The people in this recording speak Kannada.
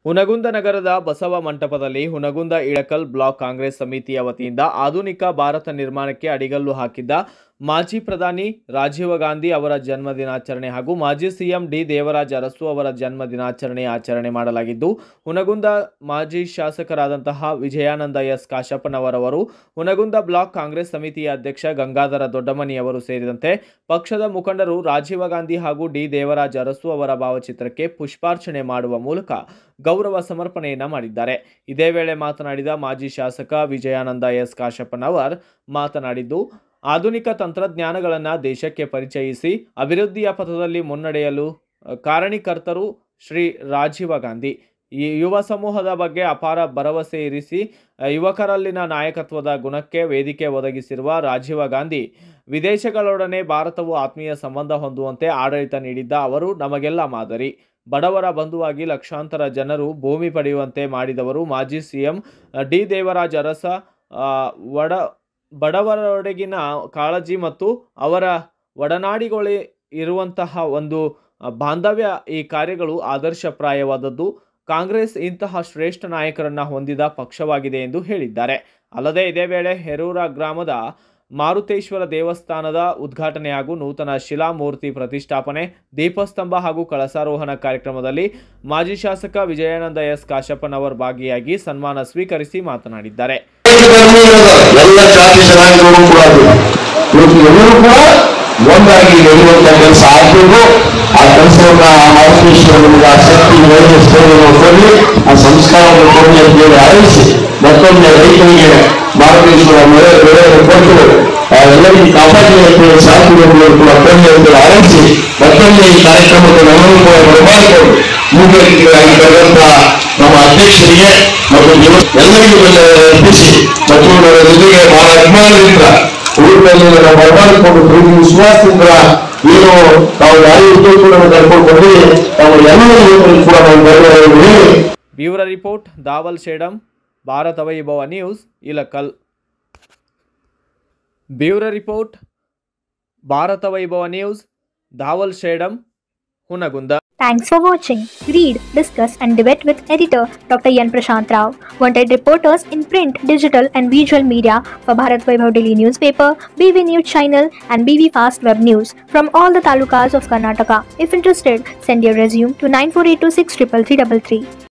ಹುನಗುಂದ ನಗರದ ಬಸವ ಮಂಟಪದಲ್ಲಿ ಹುನಗುಂದ ಇಳಕಲ್ ಬ್ಲಾಕ್ ಕಾಂಗ್ರೆಸ್ ಸಮಿತಿಯ ವತಿಯಿಂದ ಆಧುನಿಕ ಭಾರತ ನಿರ್ಮಾಣಕ್ಕೆ ಅಡಿಗಲ್ಲು ಹಾಕಿದ್ದ ಮಾಜಿ ಪ್ರಧಾನಿ ರಾಜೀವ ಗಾಂಧಿ ಅವರ ಜನ್ಮ ದಿನಾಚರಣೆ ಹಾಗೂ ಮಾಜಿ ಸಿಎಂ ಡಿ ದೇವರಾಜ ಅರಸು ಅವರ ಜನ್ಮ ದಿನಾಚರಣೆ ಆಚರಣೆ ಮಾಡಲಾಗಿದ್ದು ಹುನಗುಂದ ಮಾಜಿ ಶಾಸಕರಾದಂತಹ ವಿಜಯಾನಂದ ಎಸ್ ಕಾಶಪ್ಪನವರವರು ಹುನಗುಂದ ಬ್ಲಾಕ್ ಕಾಂಗ್ರೆಸ್ ಸಮಿತಿಯ ಅಧ್ಯಕ್ಷ ಗಂಗಾಧರ ದೊಡ್ಡಮನಿಯವರು ಸೇರಿದಂತೆ ಪಕ್ಷದ ಮುಖಂಡರು ರಾಜೀವ ಗಾಂಧಿ ಹಾಗೂ ಡಿ ದೇವರಾಜ ಅರಸು ಅವರ ಭಾವಚಿತ್ರಕ್ಕೆ ಪುಷ್ಪಾರ್ಚನೆ ಮಾಡುವ ಮೂಲಕ ಗೌರವ ಸಮರ್ಪಣೆಯನ್ನ ಮಾಡಿದ್ದಾರೆ ಇದೇ ವೇಳೆ ಮಾತನಾಡಿದ ಮಾಜಿ ಶಾಸಕ ವಿಜಯಾನಂದ ಎಸ್ ಕಾಶಪ್ಪನವರ್ ಮಾತನಾಡಿದ್ದು ಆಧುನಿಕ ತಂತ್ರಜ್ಞಾನಗಳನ್ನು ದೇಶಕ್ಕೆ ಪರಿಚಯಿಸಿ ಅಭಿವೃದ್ಧಿಯ ಪಥದಲ್ಲಿ ಮುನ್ನಡೆಯಲು ಅ, ಕಾರಣೀಕರ್ತರು ಶ್ರೀ ರಾಜೀವ ಗಾಂಧಿ ಈ ಯುವ ಸಮೂಹದ ಬಗ್ಗೆ ಅಪಾರ ಭರವಸೆ ಇರಿಸಿ ಅ, ಯುವಕರಲ್ಲಿನ ನಾಯಕತ್ವದ ಗುಣಕ್ಕೆ ವೇದಿಕೆ ಒದಗಿಸಿರುವ ರಾಜೀವ ಗಾಂಧಿ ವಿದೇಶಗಳೊಡನೆ ಭಾರತವು ಆತ್ಮೀಯ ಸಂಬಂಧ ಹೊಂದುವಂತೆ ಆಡಳಿತ ನೀಡಿದ್ದ ಅವರು ನಮಗೆಲ್ಲ ಮಾದರಿ ಬಡವರ ಬಂಧುವಾಗಿ ಲಕ್ಷಾಂತರ ಜನರು ಭೂಮಿ ಪಡೆಯುವಂತೆ ಮಾಡಿದವರು ಮಾಜಿ ಸಿಎಂ ಡಿ ದೇವರಾಜ ಅರಸ ಆ, ಒಡ ಬಡವರೊಡೆಗಿನ ಕಾಳಜಿ ಮತ್ತು ಅವರ ಒಡನಾಡಿಗಳೇ ಇರುವಂತಹ ಒಂದು ಆ, ಬಾಂಧವ್ಯ ಈ ಕಾರ್ಯಗಳು ಆದರ್ಶಪ್ರಾಯವಾದದ್ದು ಕಾಂಗ್ರೆಸ್ ಇಂತಹ ಶ್ರೇಷ್ಠ ನಾಯಕರನ್ನ ಹೊಂದಿದ ಪಕ್ಷವಾಗಿದೆ ಎಂದು ಹೇಳಿದ್ದಾರೆ ಅಲ್ಲದೆ ಇದೇ ವೇಳೆ ಹೆರೂರ ಗ್ರಾಮದ ಮಾರುತೇಶ್ವರ ದೇವಸ್ಥಾನದ ಉದ್ಘಾಟನೆ ಹಾಗೂ ನೂತನ ಶಿಲಾಮೂರ್ತಿ ಪ್ರತಿಷ್ಠಾಪನೆ ದೀಪಸ್ತಂಭ ಹಾಗೂ ಕಳಸಾರೋಹಣ ಕಾರ್ಯಕ್ರಮದಲ್ಲಿ ಮಾಜಿ ಶಾಸಕ ವಿಜಯಾನಂದ ಎಸ್ ಕಾಶಪ್ಪನವರ್ ಭಾಗಿಯಾಗಿ ಸನ್ಮಾನ ಸ್ವೀಕರಿಸಿ ಮಾತನಾಡಿದ್ದಾರೆ ಎಲ್ಲ ಜಾತಿ ಜನಾಂಗಗಳು ಕೂಡ ಅದು. ಇವತ್ತು ಎಲ್ಲರೂ ಕೂಡ ಒಂದಾಗಿ ನಡೆಯುವಂತ ಕೆಲಸ ಆಗ್ಬೇಕು ಆ ಕೆಲಸವನ್ನ ಆ ಮಾರುತೇಶ್ವರ ನಮಗೆ ಆ ಶಕ್ತಿ ಧೈರ್ಯ ಸ್ಥೈರ್ಯವನ್ನು ಕೊಡಲಿ ಆ ಸಂಸ್ಕಾರವನ್ನು ಕೊಡಲಿ ಅಂತ ಹೇಳಿ ಆರೈಸಿ ಮತ್ತೊಮ್ಮೆ ರೈತರಿಗೆ ಮಾರುತೇಶ್ವರ ಮಳೆ ಬೆಳೆಯನ್ನು ಕೊಟ್ಟು ಆ ಎಲ್ಲರಿಗೂ ಕಾಪಾಡಿ ಅಂತ ಹೇಳಿ ಸಾಕುಗಳನ್ನು ಕೂಡ ಕೊಡಲಿ ಅಂತ ಹೇಳಿ ಆರೈಸಿ ಮತ್ತೊಮ್ಮೆ ಈ ಕಾರ್ಯಕ್ರಮಕ್ಕೆ ನಮ್ಮನ್ನು ಕೂಡ ಬರಮಾಡಿಕೊಂಡು ಮುಖ್ಯ ಅತಿಥಿಗಳಾಗಿ ಬರುವಂತಹ ನಮ್ಮ ಅಧ್ಯಕ್ಷರಿಗೆ ಮತ್ತು ನೀವು ಎಲ್ಲರಿಗೂ ಅರ್ಪಿಸಿ ಮತ್ತು ನನ್ನ ಜೊತೆಗೆ ಬಹಳ ಅಭಿಮಾನದಿಂದ ಊರಿನಲ್ಲಿ ನಾವು ಬರಮಾಡಿಕೊಂಡು ಪ್ರೀತಿ ವಿಶ್ವಾಸದಿಂದ ಏನು ತಾವು ಯಾರು ಉದ್ಯೋಗಗಳನ್ನು ಕರ್ಕೊಂಡು ಬಂದು ತಾವು ಎಲ್ಲರಿಗೂ ಕೂಡ ನಾವು ಧನ್ಯವಾದಗಳು ಹೇಳಿ bureau report Daval Shedam Bharat Vaibhav news Ilkal bureau report Bharat Vaibhav news Daval Shedam Hungund Thanks for watching. Read, discuss, and debate with editor Dr. Yan Prashant Rao. Wanted reporters in print, digital, and visual media for Bharat Vaibhav Daily Newspaper, BV News Channel, and BV Fast Web News from all the talukas of Karnataka. If interested, send your resume to 9482633333.